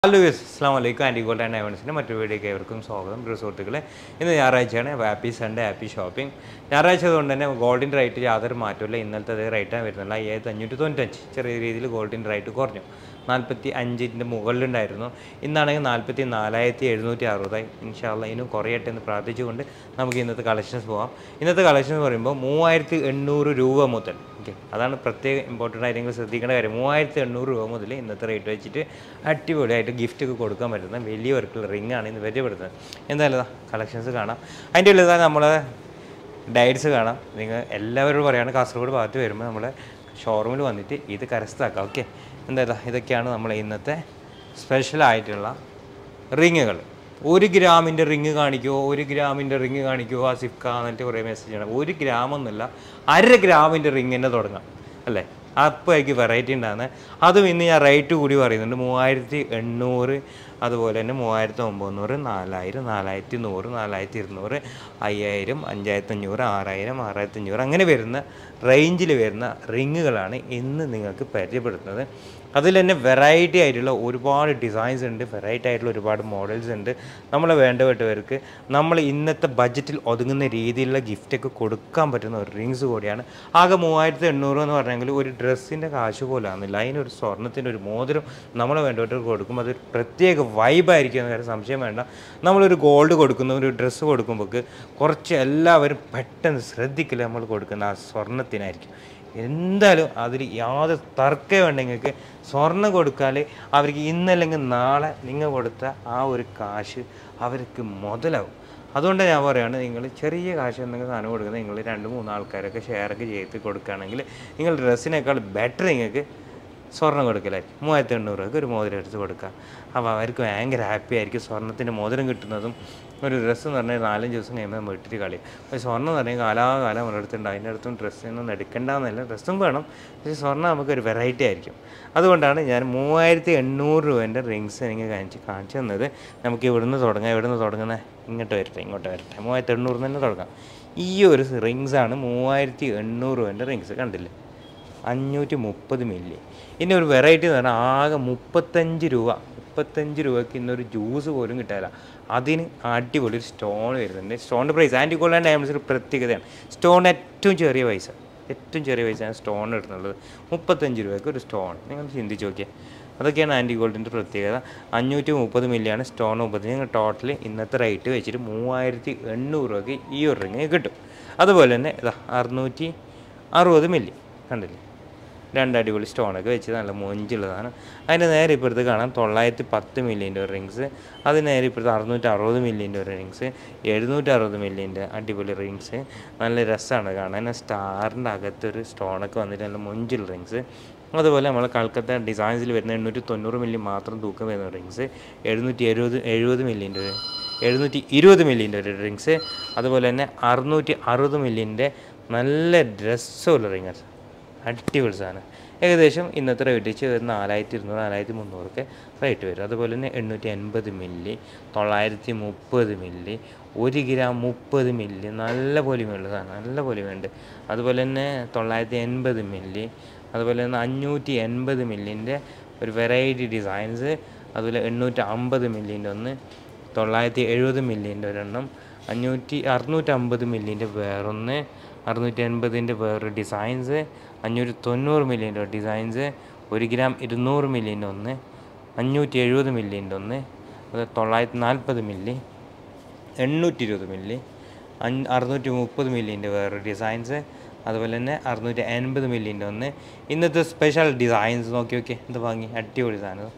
Hello yes അസ്ലാം വലൈക്കും anti gold and ഡയമണ്ട്സിൻ്റെ മറ്റൊരു വീഡിയോക്ക് ഏവർക്കും സ്വാഗതം പ്രിയ സുഹൃത്തുക്കളെ ഇന്ന് ഞായറാഴ്ചയാണ് ഹാപ്പി സൺഡേ ഹാപ്പി ഷോപ്പിംഗ് ഞായറാഴ്ച കൊണ്ട് തന്നെ ഗോൾഡിൻ്റെ റേറ്റ് യാതൊരു മാറ്റമില്ല ഇന്നലത്തെ അതേ റേറ്റാണ് വരുന്നില്ല അയ്യായിരത്തി അഞ്ഞൂറ്റി തൊണ്ണൂറ്റഞ്ച് ചെറിയ രീതിയിൽ ഗോൾഡിൻ്റെ റേറ്റ് കുറഞ്ഞു നാൽപ്പത്തി അഞ്ചിൻ്റെ മുകളിലുണ്ടായിരുന്നു ഇന്നാണെങ്കിൽ നാൽപ്പത്തി നാലായിരത്തി എഴുന്നൂറ്റി അറുപതായി ഇൻഷാല്ല ഇനിയും കുറയട്ടെ എന്ന് പ്രാർത്ഥിച്ചുകൊണ്ട് നമുക്ക് ഇന്നത്തെ കളക്ഷൻസ് പോകാം ഇന്നത്തെ കളക്ഷൻസ് പറയുമ്പോൾ മൂവായിരത്തി എണ്ണൂറ് രൂപ മുതൽ ഓക്കെ അതാണ് പ്രത്യേക ഇമ്പോർട്ടൻ്റ് ആയിട്ട് നിങ്ങൾ ശ്രദ്ധിക്കേണ്ട കാര്യം മൂവായിരത്തി എണ്ണൂറ് രൂപ മുതൽ ഇന്നത്തെ റേറ്റ് വെച്ചിട്ട് അടിപൊളിയായിട്ട് ഗിഫ്റ്റ് ഒക്കെ കൊടുക്കാൻ പറ്റുന്ന വലിയ വർക്കുള്ള റിംഗ് ആണ് ഇന്ന് പരിചയപ്പെടുത്തുന്നത് എന്തായാലും കളക്ഷൻസ് കാണാം അതിൻ്റെ ഉള്ളിൽ നമ്മളെ ഡയറ്റ്സ് കാണാം നിങ്ങൾ എല്ലാവരോടും പറയുകയാണ് കാസർഗോഡ് ഭാഗത്ത് വരുമ്പോൾ നമ്മളെ ഷോറൂമിൽ വന്നിട്ട് ഇത് കരസ്ഥമാക്കാം ഓക്കെ എന്തായാലും ഇതൊക്കെയാണ് നമ്മളെ ഇന്നത്തെ സ്പെഷ്യലായിട്ടുള്ള റിങ്ങുകൾ ഒരു ഗ്രാമിൻ്റെ റിങ് കാണിക്കുമോ ഒരു ഗ്രാമിൻ്റെ റിങ് കാണിക്കുമോ ആ സിഫ്ക എന്നിട്ട് കുറേ മെസ്സേജ് ആണ് ഒരു ഗ്രാമൊന്നുമില്ല അര ഗ്രാമിൻ്റെ റിങ് തന്നെ തുടങ്ങാം അല്ലേ അപ്പോൾ എനിക്ക് വെറൈറ്റി ഉണ്ടാകുന്നത് അതും ഇന്ന് ഞാൻ റേറ്റ് കൂടി പറയുന്നുണ്ട് മൂവായിരത്തി എണ്ണൂറ് അതുപോലെ തന്നെ മൂവായിരത്തി ഒമ്പത് നാലായിരം നാലായിരത്തി നൂറ് നാലായിരത്തി ഇരുന്നൂറ് അയ്യായിരം അഞ്ചായിരത്തി അഞ്ഞൂറ് ആറായിരം ആറായിരത്തി അഞ്ഞൂറ് അങ്ങനെ വരുന്ന റേഞ്ചിൽ വരുന്ന റിങ്ങുകളാണ് ഇന്ന് നിങ്ങൾക്ക് പരിചയപ്പെടുത്തുന്നത് അതിൽ തന്നെ വെറൈറ്റി ആയിട്ടുള്ള ഒരുപാട് ഡിസൈൻസ് ഉണ്ട് വെറൈറ്റി ആയിട്ടുള്ള ഒരുപാട് മോഡൽസ് ഉണ്ട് നമ്മളെ വേണ്ടപ്പെട്ടവർക്ക് നമ്മൾ ഇന്നത്തെ ബഡ്ജറ്റിൽ ഒതുങ്ങുന്ന രീതിയിലുള്ള ഗിഫ്റ്റൊക്കെ കൊടുക്കാൻ പറ്റുന്ന ഒരു റിങ്സ് കൂടിയാണ് ആകെ മൂവായിരത്തി എണ്ണൂറ് എന്ന് പറഞ്ഞെങ്കിൽ ഒരു ഡ്രസ്സിൻ്റെ കാശ് പോലാകുന്നില്ല അതിനൊരു സ്വർണ്ണത്തിൻ്റെ ഒരു മോതിരം നമ്മളെ വേണ്ടപ്പെട്ടവർക്ക് കൊടുക്കുമ്പോൾ അതൊരു പ്രത്യേക വൈബായിരിക്കും എന്ന കാര്യം സംശയം വേണ്ട നമ്മളൊരു ഗോൾഡ് കൊടുക്കുന്ന ഒരു ഡ്രസ്സ് കൊടുക്കുമ്പോൾ കുറച്ച് എല്ലാവരും പെട്ടെന്ന് ശ്രദ്ധിക്കില്ല നമ്മൾ കൊടുക്കുന്ന ആ സ്വർണ്ണത്തിനായിരിക്കും എന്തായാലും അതിൽ യാതൊരു തർക്കം ഉണ്ടെങ്കിൽ സ്വർണ്ണം കൊടുക്കാൽ അവർക്ക് ഇന്നല്ലെങ്കിൽ നാളെ നിങ്ങൾ കൊടുത്ത ആ ഒരു കാശ് അവർക്ക് മുതലാവും അതുകൊണ്ട് ഞാൻ പറയുകയാണ് നിങ്ങൾ ചെറിയ കാശ് എന്തെങ്കിലും സാധനം കൊടുക്കുന്നത് നിങ്ങൾ രണ്ട് മൂന്ന് ആൾക്കാരൊക്കെ ഷെയറൊക്കെ ചെയ്ത് കൊടുക്കുകയാണെങ്കിൽ നിങ്ങൾ ഡ്രസ്സിനേക്കാൾ ബെറ്റർ നിങ്ങൾക്ക് സ്വർണ്ണം കൊടുക്കലായിരിക്കും മൂവായിരത്തി എണ്ണൂറ് രൂപയ്ക്ക് ഒരു മോതിരം എടുത്ത് കൊടുക്കുക അപ്പോൾ അവർക്ക് ഭയങ്കര ഹാപ്പി ആയിരിക്കും സ്വർണ്ണത്തിൻ്റെ മോതിരം കിട്ടുന്നതും ഒരു ഡ്രസ്സ് എന്ന് പറഞ്ഞാൽ നാലഞ്ച് ദിവസം കഴിയുമ്പോൾ നമ്മൾ ഇട്ടിട്ട് കളയും അപ്പോൾ സ്വർണ്ണം എന്ന് പറഞ്ഞാൽ കാലാകാലം നമ്മുടെ അടുത്തുണ്ട് അതിൻ്റെ അടുത്തും ഡ്രസ്സൊന്നും എടുക്കേണ്ടെന്നല്ല ഡ്രസ്സും വേണം പക്ഷേ സ്വർണ്ണം നമുക്കൊരു വെറൈറ്റി ആയിരിക്കും അതുകൊണ്ടാണ് ഞാൻ മൂവായിരത്തി എണ്ണൂറ് രൂപേൻ്റെ റിങ്സ് എനിക്ക് കാണിച്ച് കാണിച്ചു തന്നത് നമുക്ക് ഇവിടുന്ന് തുടങ്ങാം ഇവിടുന്ന് തുടങ്ങുന്ന ഇങ്ങോട്ട് വരട്ടെ ഇങ്ങോട്ട് വരട്ടെ മൂവായിരത്തി എണ്ണൂറിൽ തന്നെ തുടങ്ങാം ഈ ഒരു റിങ്സാണ് മൂവായിരത്തി എണ്ണൂറ് രൂപേൻ്റെ റിങ്സ് കണ്ടില്ലേ അഞ്ഞൂറ്റി മുപ്പത് മില്ലി ഇനി ഒരു വെറൈറ്റി എന്ന് പറഞ്ഞാൽ ആകെ മുപ്പത്തഞ്ച് രൂപ മുപ്പത്തഞ്ച് രൂപയ്ക്ക് ഇന്നൊരു ജ്യൂസ് പോലും കിട്ടാനില്ല അതിന് അടിപൊളി ഒരു സ്റ്റോൺ വരുന്നുണ്ട് സ്റ്റോണിൻ്റെ പ്രൈസ് ആൻറ്റി ഗോൾഡ് ആൻഡ് ഡയമണ്ട്സ് ഒരു പ്രത്യേകതയാണ് സ്റ്റോൺ ഏറ്റവും ചെറിയ പൈസ ഏറ്റവും ചെറിയ പൈസയാണ് സ്റ്റോൺ ഇടുന്നുള്ളത് മുപ്പത്തഞ്ച് രൂപയ്ക്ക് ഒരു സ്റ്റോൺ നിങ്ങൾ ചിന്തിച്ച് നോക്കിയാൽ അതൊക്കെയാണ് ആൻറ്റി ഗോൾഡിൻ്റെ പ്രത്യേകത അഞ്ഞൂറ്റി മുപ്പത് മില്ലിയാണ് സ്റ്റോൺ മുപ്പത് നിങ്ങൾ ടോട്ടൽ ഇന്നത്തെ റേറ്റ് വെച്ചിട്ട് മൂവായിരത്തി എണ്ണൂറ് രൂപയ്ക്ക് ഈ ഒരു റിങ് കിട്ടും അതുപോലെ തന്നെ ഇതാ അറുന്നൂറ്റി അറുപത് മില്ലി കണ്ടില്ലേ രണ്ട് അടിപൊളി സ്റ്റോണൊക്കെ വെച്ച് നല്ല മൊഞ്ചുള്ളതാണ് അതിൻ്റെ നേരെ ഇപ്പുറത്ത് കാണാം തൊള്ളായിരത്തി പത്ത് മില്ലിൻ്റെ ഒരു റിങ്സ് അത് നേരെ ഇപ്പുറത്ത് അറുന്നൂറ്റി അറുപത് മില്ലിൻ്റെ ഒരു റിങ്സ് എഴുന്നൂറ്റി അറുപത് മില്ലിൻ്റെ അടിപൊളി റിങ്സ് നല്ല രസമാണ് കാണാൻ സ്റ്റാറിൻ്റെ അകത്തൊരു സ്റ്റോണൊക്കെ വന്നിട്ട് നല്ല മൊഞ്ചുള്ള റിങ്സ് അതുപോലെ നമ്മൾ കൽക്കത്ത ഡിസൈൻസിൽ വരുന്ന എണ്ണൂറ്റി തൊണ്ണൂറ് മില്ലി മാത്രം തൂക്കം വരുന്ന റിങ്സ് എഴുന്നൂറ്റി എഴുപത് എഴുപത് മില്ലിൻ്റെ ഒരു എഴുന്നൂറ്റി ഇരുപത് മില്ലിൻ്റെ ഒരു റിങ്സ് അതുപോലെ തന്നെ അറുന്നൂറ്റി അറുപത് മില്ലിൻ്റെ നല്ല ഡ്രസ്സുള്ള റിങ്സ് അടിപൊളി സാധനം ഏകദേശം ഇന്നത്തെ റേറ്റ് വെച്ച് ഒരു നാലായിരത്തി ഇരുന്നൂറ് നാലായിരത്തി മുന്നൂറൊക്കെ റേറ്റ് വരും അതുപോലെ തന്നെ എണ്ണൂറ്റി എൺപത് മില്ലി തൊള്ളായിരത്തി മുപ്പത് മില്ലി ഒരു ഗ്രാം മുപ്പത് മില്ലി നല്ല പൊലിമയുള്ള സാധനം നല്ല പൊലിമയുണ്ട് അതുപോലെ തന്നെ തൊള്ളായിരത്തി എൺപത് മില്ലി അതുപോലെ തന്നെ അഞ്ഞൂറ്റി എൺപത് മില്ലിൻ്റെ ഒരു വെറൈറ്റി ഡിസൈൻസ് അതുപോലെ എണ്ണൂറ്റി അമ്പത് മില്ലിൻ്റെ ഒന്ന് തൊള്ളായിരത്തി എഴുപത് മില്ലിൻ്റെ ഒരെണ്ണം അഞ്ഞൂറ്റി അറുന്നൂറ്റമ്പത് മില്ലിൻ്റെ വേറൊന്ന് അറുന്നൂറ്റി എൺപതിൻ്റെ വേറൊരു ഡിസൈൻസ് അഞ്ഞൂറ്റി തൊണ്ണൂറ് മില്ലിൻ്റെ ഡിസൈൻസ് ഒരു ഗ്രാം ഇരുന്നൂറ് മില്ലിൻ്റെ ഒന്ന് അഞ്ഞൂറ്റി എഴുപത് മില്ലിൻ്റെ ഒന്ന് അത് തൊള്ളായിരത്തി നാൽപ്പത് മില്ലി എണ്ണൂറ്റി ഇരുപത് മില്ലി അഞ്ഞ് അറുന്നൂറ്റി മുപ്പത് മില്ലിൻ്റെ വേറൊരു ഡിസൈൻസ് അതുപോലെ തന്നെ അറുന്നൂറ്റി എൺപത് മില്ലിൻ്റെ ഒന്ന് ഇന്നത്തെ സ്പെഷ്യൽ ഡിസൈൻസ് നോക്കി നോക്കി എന്ത് വാങ്ങി അടിപൊളി സാധനം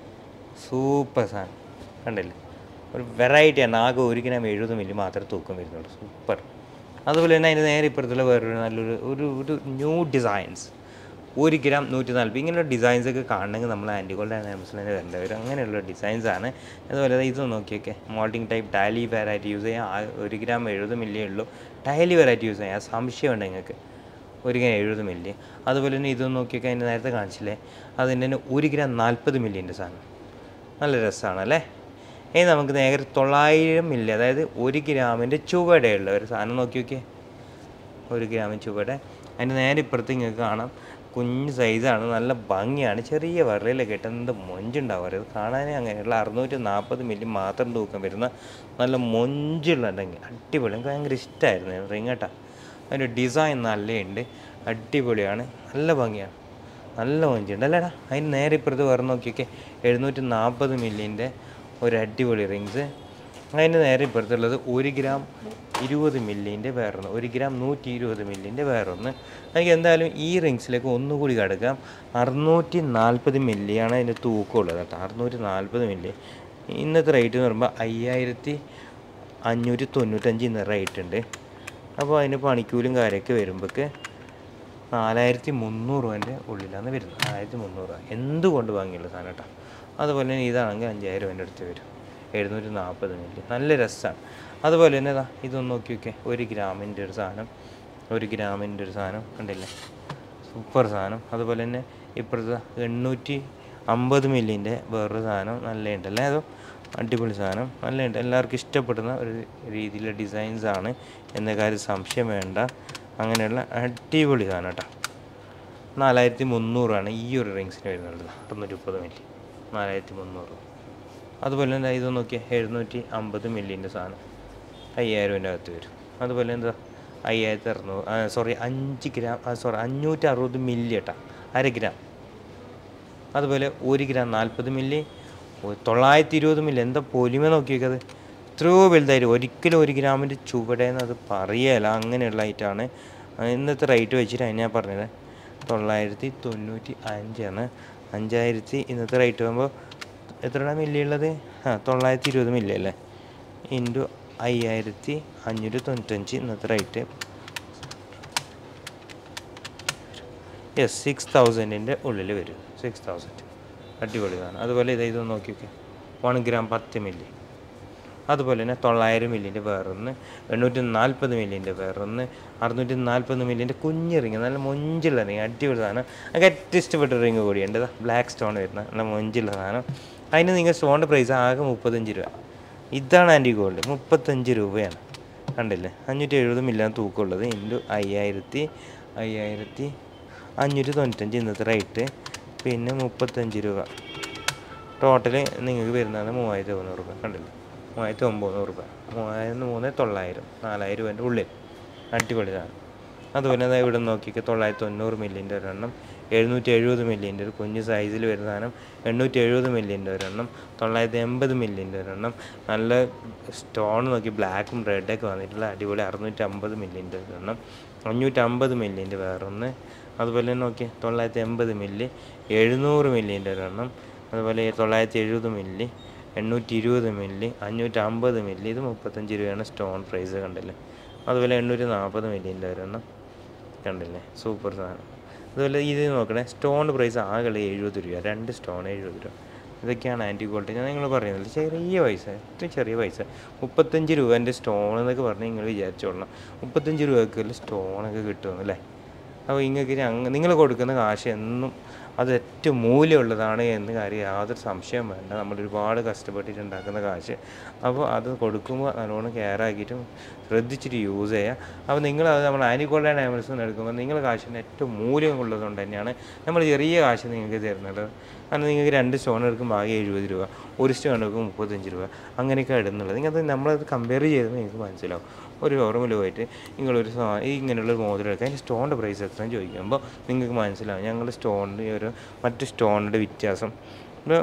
സൂപ്പർ സാധനം കണ്ടില്ലേ ഒരു വെറൈറ്റിയാണ് ആകെ ഒരു ഗ്രാം എഴുപത് മില്ലി മാത്രമേ തൂക്കം വരുന്നുള്ളൂ സൂപ്പർ അതുപോലെ തന്നെ അതിൻ്റെ നേരെ ഇപ്പുറത്തുള്ള വേറൊരു നല്ലൊരു ഒരു ഒരു ന്യൂ ഡിസൈൻസ് ഒരു ഗ്രാം നൂറ്റി നാൽപ്പത് ഇങ്ങനെയുള്ള ഡിസൈൻസ് ഒക്കെ കാണണമെങ്കിൽ നമ്മൾ ആൻറ്റി ഗോൾഡ് ആൻഡ് ആമസോണിൽ വരേണ്ടവർ അങ്ങനെയുള്ള ഡിസൈൻസ് ആണ് അതുപോലെ ഇത് നോക്കിയൊക്കെ moulding type daily variety use ചെയ്യാം ആ ഒരു ഗ്രാം എഴുപത് മില്ലിയേ ഉള്ളൂ ഡയലി വെറൈറ്റി യൂസ് ചെയ്യാം സംശയമുണ്ട് നിങ്ങൾക്ക് ഒരു ഗ്രാം എഴുപത് മില്ലി അതുപോലെ തന്നെ ഇതൊന്നും നോക്കിയൊക്കെ അതിൻ്റെ നേരത്തെ കാണിച്ചില്ലേ അതിൻ്റെ തന്നെ ഒരു ഗ്രാം നാൽപ്പത് മില്ലിൻ്റെ സാധനം നല്ല രസമാണ് അല്ലേ ഇനി നമുക്ക് നേരെ തൊള്ളായിരം മില്ലി അതായത് ഒരു ഗ്രാമിൻ്റെ ചുവടെയുള്ള ഒരു സാധനം നോക്കി നോക്കിയേ ഒരു ഗ്രാമിൻ ചുവടെ അതിൻ്റെ നേരെ ഇപ്പുറത്ത് നിങ്ങൾക്ക് കാണാം കുഞ്ഞ് സൈസാണ് നല്ല ഭംഗിയാണ് ചെറിയ വിരലിലൊക്കെ ഇട്ട് എന്ത് മൊഞ്ചുണ്ടാവും അത് കാണാനേ അങ്ങനെയുള്ള അറുന്നൂറ്റി നാൽപ്പത് മില്ലി മാത്രം തൂക്കം വരുന്ന നല്ല മൊഞ്ചുള്ള ഉണ്ടെങ്കിൽ അടിപൊളി എനിക്ക് ഭയങ്കര ഇഷ്ടമായിരുന്നു റിങ് കേട്ടാ അതിൻ്റെ ഡിസൈൻ നല്ലയുണ്ട് അടിപൊളിയാണ് നല്ല ഭംഗിയാണ് നല്ല മൊഞ്ചുണ്ട് അല്ലേടാ അതിന് നേരെ ഇപ്പുറത്ത് വേറെ നോക്കിയൊക്കെ എഴുന്നൂറ്റി നാൽപ്പത് മില്ലിൻ്റെ ഒരു അടിപൊളി റിങ്സ് അതിന് നേരെ ഇപ്പുറത്തുള്ളത് ഒരു ഗ്രാം ഇരുപത് മില്ലിൻ്റെ വേറൊന്ന് ഒരു ഗ്രാം നൂറ്റി ഇരുപത് മില്ലിൻ്റെ വേറൊന്ന് എനിക്ക് എന്തായാലും ഈ റിങ്സിലേക്ക് ഒന്നുകൂടി കിടക്കാം അറുന്നൂറ്റി നാൽപ്പത് മില്ലിയാണ് അതിൻ്റെ തൂക്കമുള്ളത് കേട്ടോ അറുന്നൂറ്റി നാൽപ്പത് മില്ലി ഇന്നത്തെ റേറ്റ് എന്ന് പറയുമ്പോൾ അയ്യായിരത്തി അഞ്ഞൂറ്റി തൊണ്ണൂറ്റഞ്ച് ഇന്ന് റേറ്റ് ഉണ്ട് അപ്പോൾ അതിന് പണിക്കൂലും കാര്യമൊക്കെ വരുമ്പോഴേക്ക് നാലായിരത്തി മുന്നൂറ് രൂപേൻ്റെ ഉള്ളിലാണ് വരുന്നത് നാലായിരത്തി മുന്നൂറ് രൂപ എന്തുകൊണ്ട് വാങ്ങിയുള്ള സാധനം കേട്ടോ അതുപോലെ തന്നെ ഇതാണെങ്കിൽ അഞ്ചായിരം രൂപേൻ്റെ അടുത്ത് വരും എഴുന്നൂറ്റി നാൽപ്പത് മില്ലി നല്ല രസമാണ് അതുപോലെ തന്നെ ഇതാ ഇതൊന്ന് നോക്കി നോക്കിയേ ഒരു ഗ്രാമിൻ്റെ ഒരു സാധനം ഒരു ഗ്രാമിൻ്റെ ഒരു സാധനം കണ്ടില്ലേ സൂപ്പർ സാധനം അതുപോലെ തന്നെ ഇപ്പോഴത്തെ എണ്ണൂറ്റി അമ്പത് മില്ലിൻ്റെ വേറൊരു സാധനം നല്ലതുണ്ട് അല്ലേ അതോ അടിപൊളി സാധനം നല്ലതുണ്ട് എല്ലാവർക്കും ഇഷ്ടപ്പെടുന്ന ഒരു രീതിയിലുള്ള ഡിസൈൻസ് ആണ് എന്ന കാര്യം സംശയം വേണ്ട അങ്ങനെയുള്ള അടിപൊളി സാധനം കേട്ടോ നാലായിരത്തി മുന്നൂറാണ് ഈ ഒരു റിങ്സിന് വരുന്നത് അറുന്നൂറ്റി മുപ്പത് മില്ലി നാലായിരത്തി മുന്നൂറ് അതുപോലെ തന്നെ ഇത് നോക്കിയാൽ എഴുന്നൂറ്റി അമ്പത് മില്ലിൻ്റെ സാധനം അയ്യായിരം രൂപേൻ്റെ അകത്ത് വരും അതുപോലെ എന്താ അയ്യായിരത്തി അറുന്നൂറ് സോറി അഞ്ച് ഗ്രാം സോറി അഞ്ഞൂറ്റി അറുപത് മില്ലി കേട്ടോ അര ഗ്രാം അതുപോലെ ഒരു ഗ്രാം നാൽപ്പത് മില്ലി ഒ- തൊള്ളായിരത്തി ഇരുപത് മില്ലി എന്താ പൊലിമ നോക്കി നോക്കിയത് എത്രയോ വലുതായിരുന്നു ഒരിക്കലും ഒരു ഗ്രാമിൻ്റെ ചുവടേന്ന് അത് പറയല അങ്ങനെയുള്ള ഐറ്റാണ് ഇന്നത്തെ റേറ്റ് വെച്ചിട്ട് അതിന് ഞാൻ പറഞ്ഞത് തൊള്ളായിരത്തി തൊണ്ണൂറ്റി അഞ്ചാണ് അഞ്ചായിരത്തി ഇന്നത്തെ റേറ്റ് ആകുമ്പോൾ എത്രയാണ് മില്ലി ഉള്ളത് ആ തൊള്ളായിരത്തി ഇരുപത് മില്ലി അല്ലേ ഇൻറ്റു അയ്യായിരത്തി അഞ്ഞൂറ്റി തൊണ്ണൂറ്റഞ്ച് ഇന്നത്തെ റേറ്റ് യെസ് സിക്സ് തൗസൻഡിൻ്റെ ഉള്ളിൽ വരും സിക്സ് തൗസൻഡ് അടിപൊളിയാണ് അതുപോലെ ഇത് ഇത് നോക്കി നോക്കി വൺ ഗ്രാം പത്ത് മില്ലി അതുപോലെ തന്നെ തൊള്ളായിരം മില്ലിൻ്റെ വേറൊന്ന് എണ്ണൂറ്റി നാൽപ്പത് മില്ലിൻ്റെ വേറൊന്ന് അറുന്നൂറ്റി നാൽപ്പത് മില്ലിൻ്റെ കുഞ്ഞ് റിങ് നല്ല മൊഞ്ചുള്ള റിങ് അടിപൊളി സാധനം എനിക്ക് ഏറ്റവും ഇഷ്ടപ്പെട്ട റിങ് കൂടിയുണ്ട് ബ്ലാക്ക് സ്റ്റോൺ വരുന്ന നല്ല മൊഞ്ചുള്ള സാധനം അതിന് നിങ്ങൾ സ്റ്റോണിൻ്റെ പ്രൈസ് ആകെ മുപ്പത്തഞ്ച് രൂപ ഇതാണ് ആൻറ്റി ഗോൾഡ് മുപ്പത്തഞ്ച് രൂപയാണ് കണ്ടില്ലേ അഞ്ഞൂറ്റി എഴുപത് മില്ലാണ് തൂക്കമുള്ളത് ഇൻറ്റു അയ്യായിരത്തി അയ്യായിരത്തി അഞ്ഞൂറ്റി തൊണ്ണൂറ്റഞ്ച് ഇന്നത്തെ റേറ്റ് പിന്നെ മുപ്പത്തഞ്ച് രൂപ ടോട്ടൽ നിങ്ങൾക്ക് വരുന്നത് മൂവായിരത്തി ഒരുന്നൂറ് രൂപ കണ്ടില്ലേ മൂവായിരത്തി ഒമ്പത് രൂപ മൂവായിരം മൂന്ന് തൊള്ളായിരം നാലായിരം രൂപേൻ്റെ ഉള്ളിൽ അടിപൊളി സാധനം അതുപോലെ തന്നെ ഇവിടെ നോക്കിയൊക്കെ തൊള്ളായിരത്തി തൊണ്ണൂറ് മില്ലിൻ്റെ ഒരെണ്ണം എഴുന്നൂറ്റി എഴുപത് മില്ലിൻ്റെ ഒരു കുഞ്ഞ് സൈസിൽ വരുന്ന സാധനം എണ്ണൂറ്റി എഴുപത് മില്ലിൻ്റെ ഒരെണ്ണം തൊള്ളായിരത്തി എൺപത് മില്ലിൻ്റെ ഒരെണ്ണം നല്ല സ്റ്റോൺ നോക്കി ബ്ലാക്കും റെഡൊക്കെ വന്നിട്ടുള്ള അടിപൊളി അറുന്നൂറ്റി അമ്പത് മില്ലിൻ്റെ ഒരെണ്ണം അഞ്ഞൂറ്റി അമ്പത് മില്ലിൻ്റെ വേറൊന്ന് അതുപോലെ തന്നെ നോക്കി തൊള്ളായിരത്തി എൺപത് മില്ലി എഴുന്നൂറ് മില്ലിൻ്റെ ഒരെണ്ണം അതുപോലെ തൊള്ളായിരത്തി എഴുപത് മില്ലി എണ്ണൂറ്റി ഇരുപത് മില്ലി അഞ്ഞൂറ്റി അമ്പത് മില്ലി ഇത് മുപ്പത്തഞ്ച് രൂപയാണ് സ്റ്റോൺ പ്രൈസ് കണ്ടില്ലേ അതുപോലെ എണ്ണൂറ്റി നാൽപ്പത് മില്ലിൻ്റെ ഒരെണ്ണം കണ്ടില്ലേ സൂപ്പർ സാധനം അതുപോലെ ഇത് നോക്കണേ സ്റ്റോൺ പ്രൈസ് ആകെ എഴുപത് രൂപ രണ്ട് സ്റ്റോൺ എഴുപത് രൂപ ഇതൊക്കെയാണ് ആൻറ്റി ക്വാളിറ്റി ഞാൻ നിങ്ങൾ പറയുന്നത് ചെറിയ പൈസ ഏറ്റവും ചെറിയ പൈസ മുപ്പത്തഞ്ച് രൂപേൻ്റെ സ്റ്റോൺ എന്നൊക്കെ പറഞ്ഞ് നിങ്ങൾ വിചാരിച്ചോളണം മുപ്പത്തഞ്ച് രൂപയ്ക്ക് സ്റ്റോണൊക്കെ കിട്ടുമെന്നല്ലേ അപ്പോൾ ഇങ്ങൾക്ക് അങ്ങ് നിങ്ങൾ കൊടുക്കുന്ന കാശ് എന്നും അത് ഏറ്റവും മൂല്യമുള്ളതാണ് എന്ന് കാര്യം യാതൊരു സംശയം വേണ്ട നമ്മൾ ഒരുപാട് കഷ്ടപ്പെട്ടിട്ട് ഉണ്ടാക്കുന്ന കാശ് അപ്പോൾ അത് കൊടുക്കുമ്പോൾ നല്ലോണം കെയർ ആക്കിയിട്ടും ശ്രദ്ധിച്ചിട്ട് യൂസ് ചെയ്യുക അപ്പോൾ നിങ്ങൾ അത് നമ്മൾ ആനിക്കോൾഡ് ആൻഡ് ആമസോൺ എടുക്കുമ്പോൾ നിങ്ങളുടെ കാശിന് ഏറ്റവും മൂല്യമുള്ളതുകൊണ്ട് തന്നെയാണ് നമ്മൾ ചെറിയ കാശ് നിങ്ങൾക്ക് തരുന്നത് കാരണം നിങ്ങൾക്ക് രണ്ട് സ്റ്റോൺ എടുക്കുമ്പോൾ ആകെ എഴുപത് രൂപ ഒരു സ്റ്റോൺ എടുക്കുമ്പോൾ മുപ്പത്തഞ്ച് രൂപ അങ്ങനെയൊക്കെ ഇടുന്നുള്ളത് നിങ്ങൾക്ക് നമ്മളത് കമ്പയർ ചെയ്തപ്പോൾ നിങ്ങൾക്ക് മനസ്സിലാവും ഒരു ഷോറൂമിൽ പോയിട്ട് നിങ്ങളൊരു സാ- ഈ ഇങ്ങനെയുള്ള ഒരു മോതിരം എടുക്കുക അതിൻ്റെ സ്റ്റോണിൻ്റെ പ്രൈസ് എത്രയും ചോദിക്കുമ്പോൾ നിങ്ങൾക്ക് മനസ്സിലാവും ഞങ്ങൾ സ്റ്റോണിൻ്റെ ഒരു മറ്റ് സ്റ്റോണിൻ്റെ വ്യത്യാസം ഇപ്പോൾ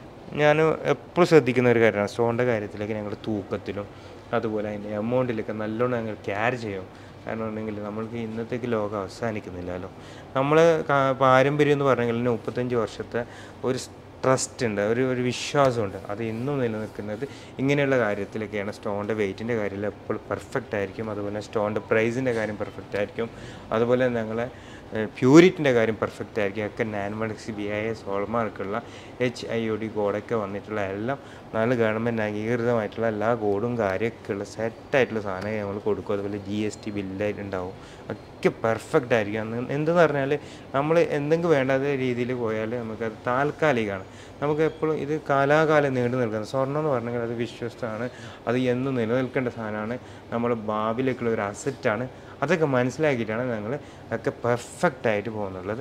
ഞാൻ എപ്പോഴും ശ്രദ്ധിക്കുന്ന ഒരു കാര്യമാണ് സ്റ്റോണിൻ്റെ കാര്യത്തിലേക്ക് ഞങ്ങൾ തൂക്കത്തിലും അതുപോലെ അതിൻ്റെ എമൗണ്ടിലൊക്കെ നല്ലോണം ഞങ്ങൾ കെയർ ചെയ്യും കാരണം ഉണ്ടെങ്കിൽ നമ്മൾക്ക് ഇന്നത്തേക്ക് ലോകം അവസാനിക്കുന്നില്ലല്ലോ നമ്മൾ പാരമ്പര്യം എന്ന് പറഞ്ഞെങ്കിൽ തന്നെ മുപ്പത്തഞ്ച് വർഷത്തെ ഒരു ട്രസ്റ്റ് ഉണ്ട് ഒരു ഒരു വിശ്വാസമുണ്ട് അത് ഇന്നും നിലനിൽക്കുന്നത് ഇങ്ങനെയുള്ള കാര്യത്തിലൊക്കെയാണ് സ്റ്റോണിൻ്റെ വെയിറ്റിൻ്റെ കാര്യത്തിൽ എപ്പോഴും പെർഫെക്റ്റ് ആയിരിക്കും അതുപോലെ സ്റ്റോണിൻ്റെ പ്രൈസിൻ്റെ കാര്യം പെർഫെക്റ്റ് ആയിരിക്കും അതുപോലെ ഞങ്ങളെ പ്യൂരിറ്റിൻ്റെ കാര്യം പെർഫെക്റ്റ് ആയിരിക്കും ഒക്കെ നാൻമണിക്സ് ബി ഐ എസ് ഹോൾമാർക്കുള്ള എച്ച് ഐ ഒ ഡി കോഡൊക്കെ വന്നിട്ടുള്ള എല്ലാം നല്ല ഗവൺമെൻറ് അംഗീകൃതമായിട്ടുള്ള എല്ലാ കോഡും കാര്യമൊക്കെ ഉള്ള സെറ്റായിട്ടുള്ള സാധനം നമ്മൾ കൊടുക്കും അതുപോലെ ജി എസ് ടി ബില്ലായിട്ടുണ്ടാവും ഒക്കെ പെർഫെക്റ്റ് ആയിരിക്കും അന്ന് എന്തെന്ന് പറഞ്ഞാൽ നമ്മൾ എന്തെങ്കിലും വേണ്ടാത്ത രീതിയിൽ പോയാൽ നമുക്കത് താൽക്കാലികമാണ് നമുക്ക് എപ്പോഴും ഇത് കാലാകാലം നീണ്ടു നിൽക്കുന്നത് സ്വർണ്ണം എന്ന് പറഞ്ഞാൽ അത് വിശ്വസ്തമാണ് അത് എന്നും നിലനിൽക്കേണ്ട സാധനമാണ് നമ്മൾ ഭാവിയിലേക്കുള്ള ഒരു അസറ്റാണ് അതൊക്കെ മനസ്സിലാക്കിയിട്ടാണ് ഞങ്ങൾ ഒക്കെ പെർഫെക്റ്റ് ആയിട്ട് പോകുന്നുള്ളത്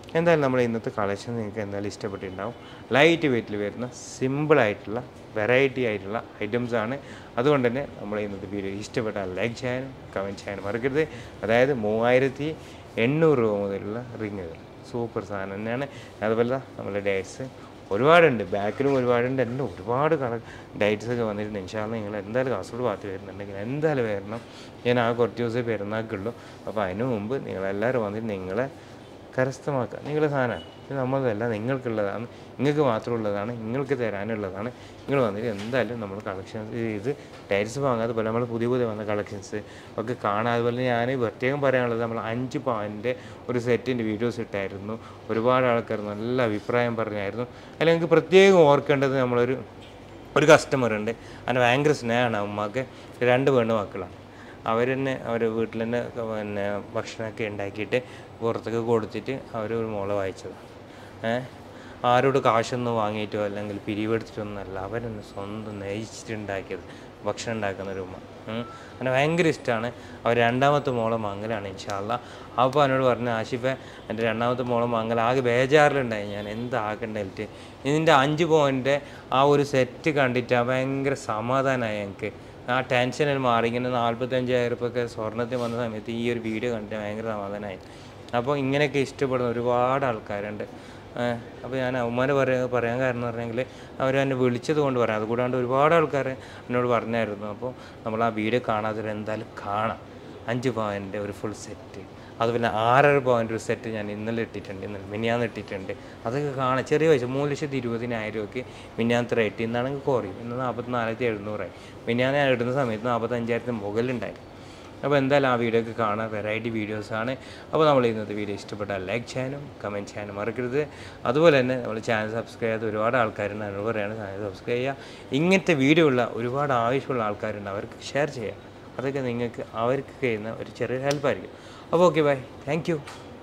എന്തായാലും നമ്മൾ ഇന്നത്തെ കളക്ഷൻ നിങ്ങൾക്ക് എന്തായാലും ഇഷ്ടപ്പെട്ടിട്ടുണ്ടാവും ലൈറ്റ് വെയിറ്റിൽ വരുന്ന സിമ്പിളായിട്ടുള്ള വെറൈറ്റി ആയിട്ടുള്ള ഐറ്റംസ് ആണ് അതുകൊണ്ട് തന്നെ നമ്മൾ ഇന്നത്തെ വീഡിയോ ഇഷ്ടപ്പെട്ടാൽ ലൈക്ക് ചെയ്യാനും കമൻറ്റ് ചെയ്യാനും മറക്കരുത് അതായത് മൂവായിരത്തി എണ്ണൂറ് രൂപ മുതലുള്ള റിങ്ങുകൾ സൂപ്പർ സാധനം തന്നെയാണ് അതുപോലെ ദാ നമ്മുടെ ഡേറ്റ്സ് ഒരുപാടുണ്ട് ബാക്കിലും ഒരുപാടുണ്ട് എല്ലാം ഒരുപാട് കള ഡേറ്റ്സ് ഒക്കെ വന്നിട്ടുണ്ട് ഇൻഷാല്ല നിങ്ങൾ എന്തായാലും കാസർഗോഡ് ഭാഗത്ത് വരുന്നുണ്ടെങ്കിൽ എന്തായാലും വരണം ഞാൻ ആ കുറച്ച് ദിവസമേ പെരുന്നാക്കുള്ളൂ അപ്പോൾ അതിന് മുമ്പ് നിങ്ങളെല്ലാവരും വന്നിട്ട് നിങ്ങളെ കരസ്ഥമാക്കുക നിങ്ങളുടെ സാധനമാണ് ഇത് നമ്മളതല്ല നിങ്ങൾക്കുള്ളതാണ് നിങ്ങൾക്ക് മാത്രമുള്ളതാണ് നിങ്ങൾക്ക് തരാനുള്ളതാണ് നിങ്ങൾ വന്നിട്ട് എന്തായാലും നമ്മൾ കളക്ഷൻസ് ഇത് ടൈൽസ് വാങ്ങാതെ പോലെ നമ്മൾ പുതിയ പുതിയ വന്ന കളക്ഷൻസ് ഒക്കെ കാണാം അതുപോലെ ഞാൻ പ്രത്യേകം പറയാനുള്ളത് നമ്മൾ അഞ്ച് പവൻ്റെ ഒരു സെറ്റിൻ്റെ വീഡിയോസ് ഇട്ടായിരുന്നു ഒരുപാട് ആൾക്കാർ നല്ല അഭിപ്രായം പറഞ്ഞായിരുന്നു അതിൽ നിങ്ങൾക്ക് പ്രത്യേകം ഓർക്കേണ്ടത് നമ്മളൊരു ഒരു കസ്റ്റമർ ഉണ്ട് അതിന് ഭയങ്കര സ്നേഹമാണ് ഉമ്മക്ക് രണ്ട് പെണ്ണ് മക്കളാണ് അവർ തന്നെ അവർ വീട്ടിൽ തന്നെ പിന്നെ ഭക്ഷണമൊക്കെ ഉണ്ടാക്കിയിട്ട് പുറത്തൊക്കെ കൊടുത്തിട്ട് അവർ ഒരു മോളെ വായിച്ചതാണ് ഏഹ് ആരോട് കാശൊന്നും വാങ്ങിയിട്ടോ അല്ലെങ്കിൽ പിരിവെടുത്തിട്ടൊന്നുമല്ല അവരെന്നെ സ്വന്തം നയിച്ചിട്ടുണ്ടാക്കിയത് ഭക്ഷണം ഉണ്ടാക്കുന്ന ഒരു ഉമ്മ ഉം. അങ്ങനെ ഭയങ്കര ഇഷ്ടമാണ് അവർ രണ്ടാമത്തെ മോളെ മംഗലാണ് ഇൻഷാല്ല അപ്പോൾ എന്നോട് പറഞ്ഞു ആഷിഫെ എൻ്റെ രണ്ടാമത്തെ മോളെ മംഗൽ ആകെ ബേജാറിലുണ്ടായി ഞാൻ എന്താക്കണ്ടായിട്ട് ഇതിൻ്റെ അഞ്ച് പോയിൻ്റെ ആ ഒരു സെറ്റ് കണ്ടിട്ട് ഭയങ്കര സമാധാനമായി എനിക്ക് ആ ടെൻഷനിൽ മാറി ഇങ്ങനെ നാൽപ്പത്തഞ്ചായിരം ഉറുപ്പൊക്കെ സ്വർണ്ണത്തിൽ വന്ന സമയത്ത് ഈ ഒരു വീഡിയോ കണ്ടിട്ട് ഭയങ്കര സമാധാനമായി അപ്പോൾ ഇങ്ങനെയൊക്കെ ഇഷ്ടപ്പെടുന്ന ഒരുപാട് ആൾക്കാരുണ്ട് അപ്പോൾ ഞാൻ അവന്മാരെ പറയാ പറയാൻ കാരണം എന്ന് പറഞ്ഞെങ്കിൽ അവർ എന്നെ വിളിച്ചത് കൊണ്ട് പറയാം അതുകൂടാണ്ട് ഒരുപാട് ആൾക്കാർ എന്നോട് പറഞ്ഞായിരുന്നു അപ്പോൾ നമ്മൾ ആ വീഡിയോ കാണാതെ എന്തായാലും കാണാം അഞ്ച് പവൻ്റെ ഒരു ഫുൾ സെറ്റ് അതുപോലെ ആറര പവൻ്റെ ഒരു സെറ്റ് ഞാൻ ഇന്നലെ ഇട്ടിട്ടുണ്ട് ഇന്നലെ മിനിയാന്ന് ഇട്ടിട്ടുണ്ട് അതൊക്കെ കാണാം ചെറിയ പൈസ മൂന്ന് ലക്ഷത്തി ഇരുപതിനായിരം ഒക്കെ മിനിയാന്നത്തെ റേറ്റ് ഇന്നാണെങ്കിൽ കുറയും ഇന്ന് നാൽപ്പത്തിനാലായിരത്തി എഴുന്നൂറായി മിനിയാന്ന് ഞാൻ ഇടുന്ന സമയത്ത് നാൽപ്പത്തഞ്ചായിരത്തിന് മുകളിലുണ്ടായി അപ്പോൾ എന്തായാലും ആ വീഡിയോ ഒക്കെ കാണാം വെറൈറ്റി വീഡിയോസാണ് അപ്പോൾ നമ്മൾ ഇന്നത്തെ വീഡിയോ ഇഷ്ടപ്പെട്ടാൽ ലൈക്ക് ചെയ്യാനും കമൻറ്റ് ചെയ്യാനും മറക്കരുത് അതുപോലെ തന്നെ നമ്മൾ ചാനൽ സബ്സ്ക്രൈബ് ചെയ്യാത്ത ഒരുപാട് ആൾക്കാരുണ്ട് അതിനോട് പറയാണ് ചാനൽ സബ്സ്ക്രൈബ് ചെയ്യുക ഇങ്ങനത്തെ വീഡിയോ ഉള്ള ഒരുപാട് ആവശ്യമുള്ള ആൾക്കാരുണ്ട് അവർക്ക് ഷെയർ ചെയ്യുക അതൊക്കെ നിങ്ങൾക്ക് അവർക്ക് ചെയ്യുന്ന ഒരു ചെറിയ ഹെൽപ്പായിരിക്കും അപ്പോൾ ഓക്കെ ബൈ താങ്ക് യു